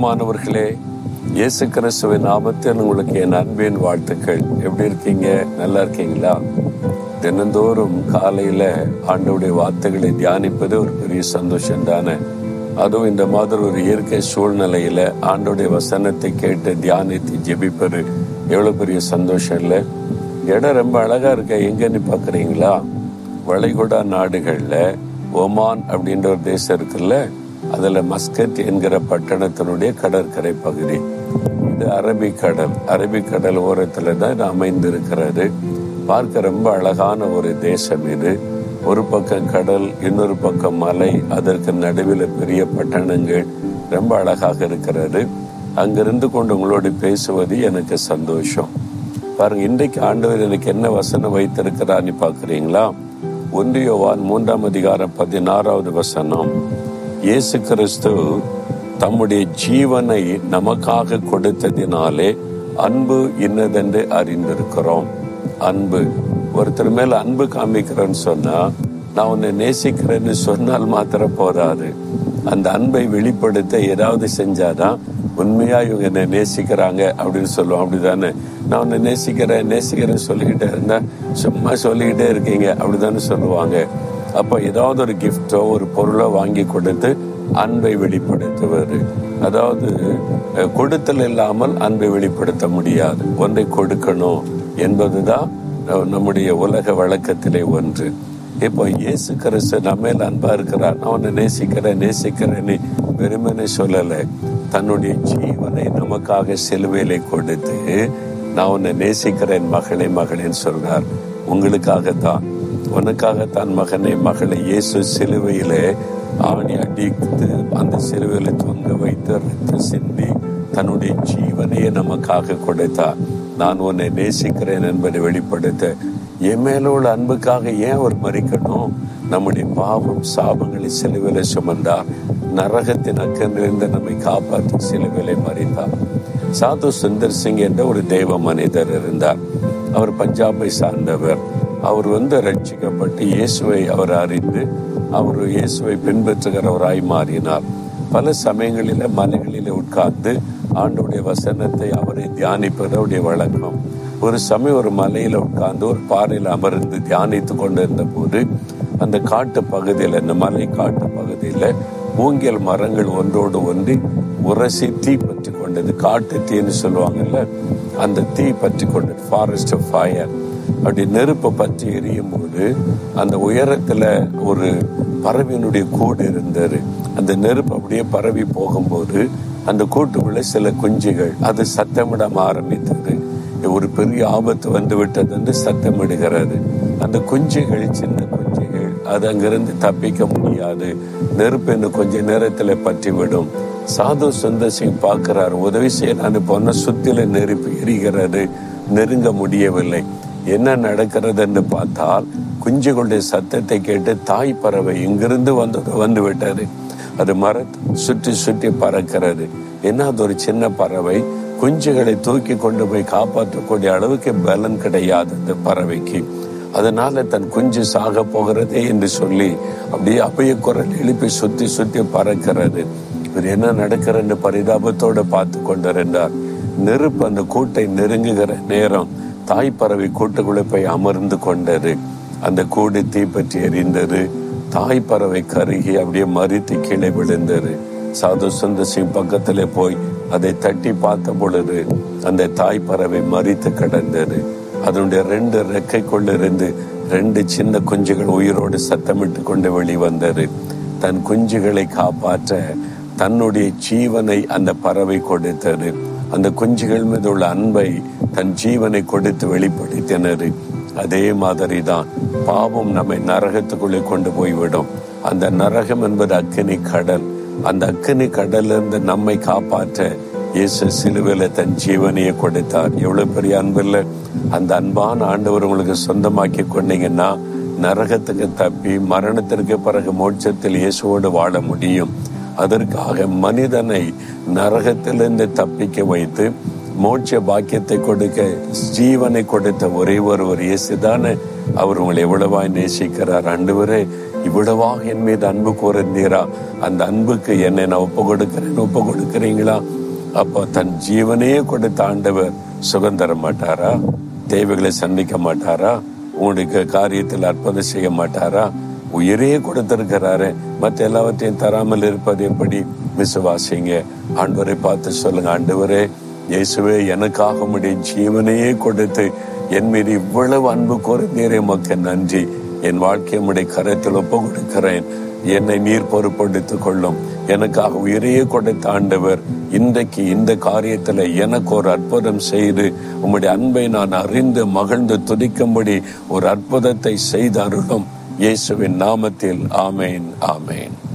பிரியமானவர்களே இயேசு கிறிஸ்துவின் நாமத்தில் உங்களுக்கு என் அன்பின் வாழ்த்துக்கள் எப்படி இருக்கீங்க நல்லா இருக்கீங்களா தினந்தோறும் காலையில ஆண்டோடைய வார்த்தைகளை தியானிப்பது ஒரு பெரிய சந்தோஷம் தானே அதுவும் இந்த மாதிரி ஒரு இயற்கை சூழ்நிலையில ஆண்டோடைய வசனத்தை கேட்டு தியானித்து ஜெபிப்பது எவ்வளவு பெரிய சந்தோஷம் இல்லை இடம் ரொம்ப அழகா இருக்க எங்கன்னு பாக்குறீங்களா வளைகுடா நாடுகள்ல ஒமான் அப்படின்ற ஒரு தேசம் இருக்குல்ல அதுல மஸ்கட் என்கிற பட்டணத்தினுடைய கடற்கரை பகுதி இது அரபிக்கடல் அரபிக்கடல் ஓரத்துல தான் இது அமைந்திருக்கிறது பார்க்க ரொம்ப அழகான ஒரு தேசம் இது ஒரு பக்கம் கடல் இன்னொரு பக்கம் மலை அதற்கு நடுவில் பெரிய பட்டணங்கள் ரொம்ப அழகாக இருக்கிறது அங்கிருந்து கொண்டு உங்களோடு பேசுவது எனக்கு சந்தோஷம் பாருங்க இன்றைக்கு ஆண்டவர் எனக்கு என்ன வசனம் வைத்திருக்கிறான்னு பாக்குறீங்களா ஒன்றியோவான் மூன்றாம் அதிகாரம் பதினாறாவது வசனம் இயேசு கிறிஸ்து தம்முடைய ஜீவனை நமக்காக கொடுத்ததினாலே அன்பு இன்னதென்று அறிந்திருக்கிறோம் அன்பு ஒருத்தர் மேல அன்பு காமிக்கிறேன்னு சொன்னா நான் உன்னை நேசிக்கிறேன்னு சொன்னால் மாத்திரம் போதாது அந்த அன்பை வெளிப்படுத்த ஏதாவது செஞ்சாதான் உண்மையா இவங்க என்ன நேசிக்கிறாங்க அப்படின்னு சொல்லுவோம் அப்படிதானே நான் உன்னை நேசிக்கிறேன் நேசிக்கிறேன் சொல்லிக்கிட்டே இருந்தா சும்மா சொல்லிக்கிட்டே இருக்கீங்க அப்படிதானே சொல்லுவாங்க அப்ப ஏதாவது ஒரு கிஃப்டோ ஒரு பொருளோ வாங்கி கொடுத்து அன்பை வெளிப்படுத்துவார் அதாவது அஹ், கொடுத்தல் இல்லாமல் அன்பை வெளிப்படுத்த முடியாது ஒன்றை கொடுக்கணும் என்பதுதான் அஹ், நம்முடைய உலக வழக்கத்திலே ஒன்று இப்போ இயேசு கிறிஸ்து நம்ம மேல அன்பா இருக்கிறார் நான் உன்னை நேசிக்கிறேன் நேசிக்கிறேன்னு வெறுமனே சொல்லல தன்னுடைய ஜீவனை நமக்காக சிலுவையிலே கொடுத்து நான் உன்னை நேசிக்கிறேன் மகளே மகளேன்னு சொல்றார் உங்களுக்காகத்தான் உனக்காகத்தான் மகனே மகளை இயேசு சிலுவையிலே ஆணி அடித்து அந்த சிலுவையில தொங்க வைத்து ரத்தம் சிந்தி தன்னுடைய ஜீவனையே நமக்காக கொடுத்தார் நான் உன்னை நேசிக்கிறேன் என்பதை வெளிப்படுத்த என் மேல உள்ள அன்புக்காக ஏன் அவர் மறிக்கணும் நம்முடைய பாவம் சாபங்களை சிலுவையில சுமந்தார் நரகத்தின் அக்கனிலிருந்து நம்மை காப்பாற்றி சிலுவையிலே மறித்தார் சாது சுந்தர் சிங் என்ற ஒரு தெய்வ மனிதர் இருந்தார் அவர் பஞ்சாபை சார்ந்தவர் அவர் வந்து ரட்சிக்கப்பட்டு இயேசுவை அவர் அறிந்து அவர் இயேசுவை பின்பற்றுகிறவராய் மாறினார் பல சமயங்களில மலைகளிலே உட்கார்ந்து ஆண்டுடைய வசனத்தை அவரை தியானிப்பது அவருடைய வழக்கம் ஒரு சமயம் ஒரு மலையில உட்கார்ந்து ஒரு பாறையில் அமர்ந்து தியானித்து கொண்டிருந்த போது அந்த காட்டு பகுதியில் அந்த மலை காட்டு பகுதியில மூங்கில் மரங்கள் ஒன்றோடு ஒன்றி உரசி தீ பற்றி கொண்டது காட்டு தீன்னு சொல்லுவாங்கல்ல அந்த தீ பற்றி கொண்டது ஃபாரஸ்ட் ஃபயர் அப்படி நெருப்பு பற்றி எரியும் போது அந்த உயரத்துல ஒரு பறவையினுடைய கூடு இருந்தது அந்த நெருப்பு அப்படியே பரவி போகும்போது அந்த கூட்டுக்குள்ள சில குஞ்சுகள் அது சத்தமிட ஆரம்பித்தது ஒரு பெரிய ஆபத்து வந்து விட்டது என்று சத்தமிடுகிறது அந்த குஞ்சுகள் சின்ன குஞ்சுகள் அது அங்கிருந்து தப்பிக்க முடியாது நெருப்பு இன்னும் கொஞ்ச நேரத்துல பற்றி விடும் சாது சுந்தர் சிங் பார்க்கிறார் உதவி செய்யலான்னு போன சுத்தில நெருப்பு எரிகிறது நெருங்க முடியவில்லை என்ன நடக்கிறது என்று பார்த்தால் குஞ்சுகளுடைய சத்தத்தை கேட்டு தாய் பறவை இங்கிருந்து வந்து வந்து விட்டது அது மரத்தை சுற்றி சுற்றி பறக்கிறது என்ன அது ஒரு சின்ன பறவை குஞ்சுகளை தூக்கி கொண்டு போய் காப்பாற்றக்கூடிய அளவுக்கு பலன் கிடையாது அந்த பறவைக்கு அதனால தன் குஞ்சு சாக போகிறதே என்று சொல்லி அப்படியே அபய குரல் எழுப்பி சுத்தி சுத்தி பறக்கிறது இது என்ன நடக்கிறன்னு பரிதாபத்தோட பார்த்து கொண்டிருந்தார் நெருப்பு அந்த கூட்டை நெருங்குகிற நேரம் தாய் பறவை கூட்டுக்குள்ளே போய் அமர்ந்து கொண்டது அந்த கூடு தீப்பற்றி எரிந்தது தாய் பறவை கருகி அப்படியே மறித்து கீழே விழுந்தது சாது சுந்தர் சிங் பக்கத்திலே போய் அதை தட்டி பார்த்த பொழுது அந்த தாய் பறவை மறித்து கிடந்தது அதனுடைய ரெண்டு ரெக்கைக்குள்ளிருந்து ரெண்டு சின்ன குஞ்சுகள் உயிரோடு சத்தமிட்டு கொண்டு வெளிவந்தது தன் குஞ்சுகளை காப்பாற்ற தன்னுடைய ஜீவனை அந்த பறவை கொடுத்தது அந்த குஞ்சுகள் மீது உள்ள அன்பை தன் ஜீவனை கொடுத்து வெளிப்படுத்தினது அதே மாதிரி தான் பாவம் நம்மை நரகத்துக்குள்ளே கொண்டு போய்விடும் அந்த நரகம் என்பது அக்கினி கடல் அந்த அக்கினி கடல்ல இருந்து நம்மை காப்பாற்ற இயேசு சிலுவையில தன் ஜீவனையே கொடுத்தார் எவ்வளவு பெரிய அன்பு இல்ல அந்த அன்பான ஆண்டவர் உங்களுக்கு சொந்தமாக்கி கொண்டீங்கன்னா நரகத்துக்கு தப்பி மரணத்திற்கு பிறகு மோட்சத்தில் இயேசுவோடு வாழ முடியும் அதற்காக மனிதனை நரகத்திலிருந்து தப்பிக்க வைத்து மோட்ச பாக்கியத்தை கொடுக்க ஜீவனை கொடுத்த ஒரே ஒருவர் இயேசுதானே அவர் உங்களை எவ்வளவாய் நேசிக்கிறார் ஆண்டவரே இவ்வளவாக என் மீது அன்பு கூர்ந்தீரா அந்த அன்புக்கு என்னை நான் ஒப்பு கொடுக்கிறேன் ஒப்பு கொடுக்கிறீங்களா அப்போ தன் ஜீவனையே கொடுத்த ஆண்டவர் சுகம் தர மாட்டாரா தேவைகளை சந்திக்க மாட்டாரா உங்களுக்கு காரியத்தில் அற்புதம் செய்ய மாட்டாரா உயிரே கொடுத்திருக்கிறாரு மற்ற எல்லாவற்றையும் தராமல் இருப்பது எப்படி விசுவாசிங்க ஆண்டவரை பார்த்து சொல்லுங்க ஆண்டவரே இயேசுவே எனக்காக முடிய ஜீவனையே கொடுத்து என் மீது இவ்வளவு அன்பு கூர்ந்தீரே மக்க நன்றி என் வாழ்க்கையை உடைய கரத்தில் ஒப்பு கொடுக்கிறேன் என்னை நீர் பொறுப்படுத்திக் கொள்ளும் எனக்காக உயிரையே கொடுத்த ஆண்டவர் இன்றைக்கு இந்த காரியத்துல எனக்கு ஒரு அற்புதம் செய்து உம்முடைய அன்பை நான் அறிந்து மகிழ்ந்து துதிக்கும்படி ஒரு அற்புதத்தை செய்து அருளும் இயேசுவின் நாமத்தில் ஆமேன் ஆமேன்